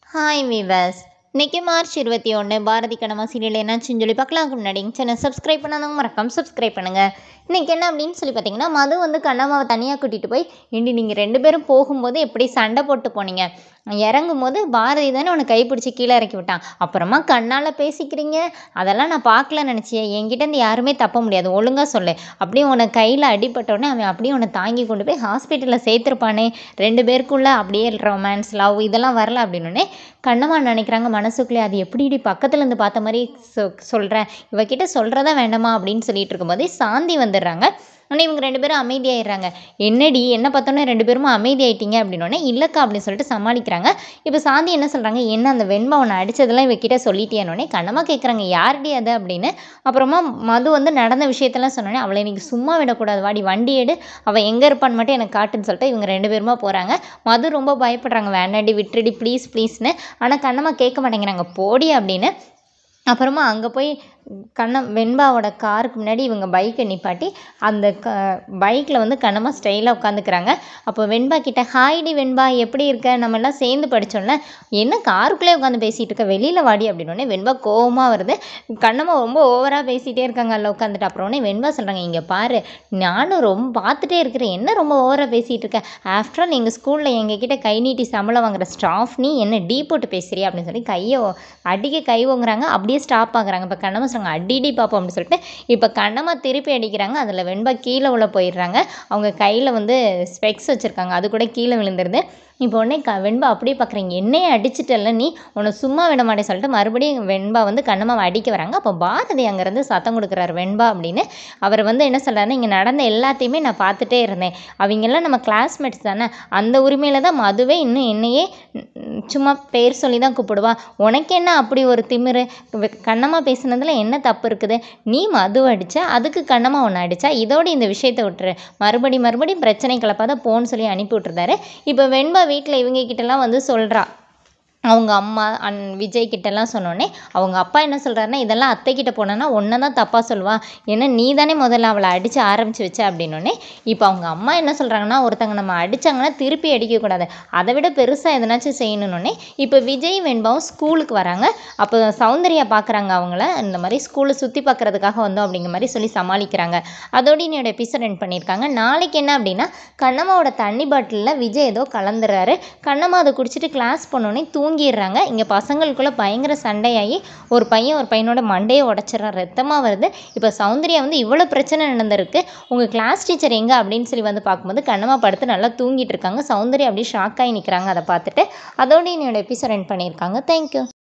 hi viewers இன்னைக்கு March இருபத்தி ஒன்று பாரதி கனமா சீரியல் என்னாச்சுன்னு சொல்லி பார்க்கலாம் முன்னாடி சேனல் சப்ஸ்கிரைப் பண்ணாதவங்க மறக்காம சப்ஸ்கிரைப் பண்ணுங்கள் இன்றைக்கி என்ன அப்படின்னு சொல்லி பார்த்தீங்கன்னா மது வந்து கண்ணம்மாவை தனியாக கூட்டிகிட்டு போய் இண்டி நீங்கள் ரெண்டு பேரும் போகும்போது எப்படி சண்டை போட்டு போனீங்க இறங்கும் போது பாரதி தானே உன்னை கைப்பிடிச்சி கீழே இறக்கி விட்டான் அப்புறமா கண்ணால் பேசிக்கிறீங்க அதெல்லாம் நான் பார்க்கல நினச்சியேன் என்கிட்டேருந்து யாருமே தப்ப முடியாது ஒழுங்காக சொல்லு அப்படியே உனக்கு கையில் அடிபட்டோடனே அவன் அப்படியே உன்னை தாங்கி கொண்டு போய் ஹாஸ்பிட்டலில் சேர்த்துருப்பானே ரெண்டு பேருக்குள்ளே அப்படியே ரொமான்ஸ் லவ் இதெல்லாம் வரல அப்படின்னே கண்ணம்மா நினைக்கிறாங்க மனசுக்குள்ளே அது எப்படி இப்படி பக்கத்துல இருந்து பார்த்த மாதிரி சொ சொல்கிறேன் இவகிட்ட சொல்கிறதா வேண்டாமா அப்படின்னு சொல்லிட்டு இருக்கும்போதே சாந்தி வந்துடுறாங்க உடனே இவங்க ரெண்டு பேரும் அமைதியாயிடுறாங்க என்னடி என்ன பார்த்தோன்னே ரெண்டு பேரும் அமைதியாயிட்டீங்க அப்படின்னோடனே இல்லைக்கா அப்படின்னு சொல்லிட்டு சமாளிக்கிறாங்க இப்போ சாந்தி என்ன சொல்கிறாங்க என்ன அந்த வெண்பா உன்னை அடிச்சதெல்லாம் இவகிட்ட சொல்லிட்டியானோடனே கண்ணமாக கேட்குறாங்க யாருடி அது அப்படின்னு அப்புறமா மது வந்து நடந்த விஷயத்தெல்லாம் சொன்னோன்னே அவளை இன்னைக்கு சும்மா விடக்கூடாது வாடி வண்டி எடு அவள் எங்கே இருப்பான்னு மட்டும் எனக்கு காட்டுன்னு சொல்லிட்டு இவங்க ரெண்டு பேருமா போகிறாங்க மது ரொம்ப பயப்படுறாங்க வேண்டாடி விட்டுடி ப்ளீஸ் ப்ளீஸ்னு ஆனால் கண்ணமாக கேட்க மாட்டேங்கிறாங்க போடி அப்படின்னு அப்புறமா அங்கே போய் கண்ணம் வெண்பாவோட காருக்கு முன்னாடி இவங்க பைக்கை நிப்பாட்டி அந்த க பைக்கில் வந்து கண்ணமாக ஸ்டைலாக உட்காந்துக்கிறாங்க அப்போ வெண்பா கிட்ட ஹாய்டி வெண்பா எப்படி இருக்க நம்ம எல்லாம் சேர்ந்து படித்தோம்ல என்ன காருக்குள்ளே உட்காந்து பேசிகிட்டு இருக்க வெளியில் வாடி அப்படின்னோடனே வெண்பா கோவமாக வருது கண்ணம்மா ரொம்ப ஓவராக பேசிகிட்டே இருக்காங்க அதில் உட்காந்துட்டு அப்புறம் உடனே வெண்பா சொல்கிறாங்க இங்கே பாரு நானும் ரொம்ப பார்த்துட்டே இருக்கிறேன் என்ன ரொம்ப ஓவராக பேசிகிட்டு இருக்க ஆஃப்டர் ஆல் எங்கள் ஸ்கூலில் எங்ககிட்ட கை நீட்டி சம்பளம் வாங்குற ஸ்டாஃப் நீ என்ன டீ போட்டு பேசுறியா அப்படின்னு சொல்லி கையை அடிக்க கை வாங்குறாங்க அப்படியே ஸ்டாப் ஆகுறாங்க இப்போ கண்ணம்மா சொல்கிறாங்க அடிடி பார்ப்போம் அப்படின்னு சொல்லிட்டு இப்போ கண்ணம்மா திருப்பி அடிக்கிறாங்க அதில் வெண்பா கீழே உள்ள போயிடுறாங்க அவங்க கையில் வந்து ஸ்பெக்ஸ் வச்சுருக்காங்க அது கூட கீழே விழுந்துருது இப்போ உடனே க வெண்பா அப்படியே பார்க்குறீங்க என்னையே அடிச்சிட்டல்ல நீ உன்னை சும்மா விட மாட்டேன் சொல்லிட்டு மறுபடியும் வெண்பா வந்து கண்ணம்மாவை அடிக்க வராங்க அப்போ பாரதி அங்கேருந்து சத்தம் கொடுக்குறாரு வெண்பா அப்படின்னு அவர் வந்து என்ன சொல்கிறாருன்னா இங்கே நடந்த எல்லாத்தையுமே நான் பார்த்துட்டே இருந்தேன் அவங்கெல்லாம் நம்ம கிளாஸ்மேட்ஸ் தானே அந்த உரிமையில் தான் மதுவே இன்னும் என்னையே ம், சும்மா பேர் சொல்லி தான் கூப்பிடுவா உனக்கு என்ன அப்படி ஒரு திமிரு வெ- கண்ணம்மா பேசுனதில் என்ன தப்பு இருக்குது நீ மது அடிச்சா அதுக்கு கண்ணம்மா ஒன்று அடிச்சா இதோட இந்த விஷயத்தை விட்டுரு மறுபடி மறுபடியும் பிரச்சனை கிளப்பாத போன்னு சொல்லி அனுப்பி விட்டுருந்தாரு இப்போ வெண்பா வீட்டில் இவங்க கிட்டலாம் வந்து சொல்கிறா அவங்க அம்மா அன் விஜய் கிட்டலாம் சொன்னோடனே அவங்க அப்பா என்ன சொல்கிறாருன்னா இதெல்லாம் அத்தை கிட்ட போனேன்னா ஒன்றை தான் தப்பாக சொல்லுவா ஏன்னா நீ தானே முதல்ல அவளை அடித்து ஆரம்பித்து வச்ச அப்படின்னோடனே இப்போ அவங்க அம்மா என்ன சொல்கிறாங்கன்னா ஒருத்தங்க நம்ம அடித்தாங்கன்னா திருப்பி அடிக்கக்கூடாது அதை விட பெருசாக எதனாச்சும் செய்யணுன்னே இப்போ விஜய் வெண்பாவும் ஸ்கூலுக்கு வராங்க அப்போ சௌந்தர்யா பார்க்குறாங்க அவங்கள இந்த மாதிரி ஸ்கூலை சுற்றி பார்க்குறதுக்காக வந்தோம் அப்படிங்கிற மாதிரி சொல்லி சமாளிக்கிறாங்க அதோடு என்னோட எபிசோட் எண்ட் பண்ணியிருக்காங்க நாளைக்கு என்ன அப்படின்னா கண்ணம்மாவோட தண்ணி பாட்டிலில் விஜய் ஏதோ கலந்துறாரு கண்ணம்மா அதை குடிச்சிட்டு கிளாஸ் போனோடனே தூங்கிடுறாங்க இங்கே பசங்களுக்குள்ளே பயங்கர சண்டையாகி ஒரு பையன் ஒரு பையனோட மண்டையை உடச்சிட்றான் ரத்தமாக வருது இப்போ சௌந்தர்யா வந்து இவ்வளோ பிரச்சனை நடந்திருக்கு உங்கள் கிளாஸ் டீச்சர் எங்கே அப்படின்னு சொல்லி வந்து பார்க்கும்போது கண்ணம்மா படுத்து நல்லா தூங்கிட்டு இருக்காங்க சௌந்தர்யா அப்படியே ஷாக் ஆகி நிற்கிறாங்க அதை பார்த்துட்டு அதோட என்னோட எபிசோட் எண்ட் பண்ணியிருக்காங்க தேங்க்யூ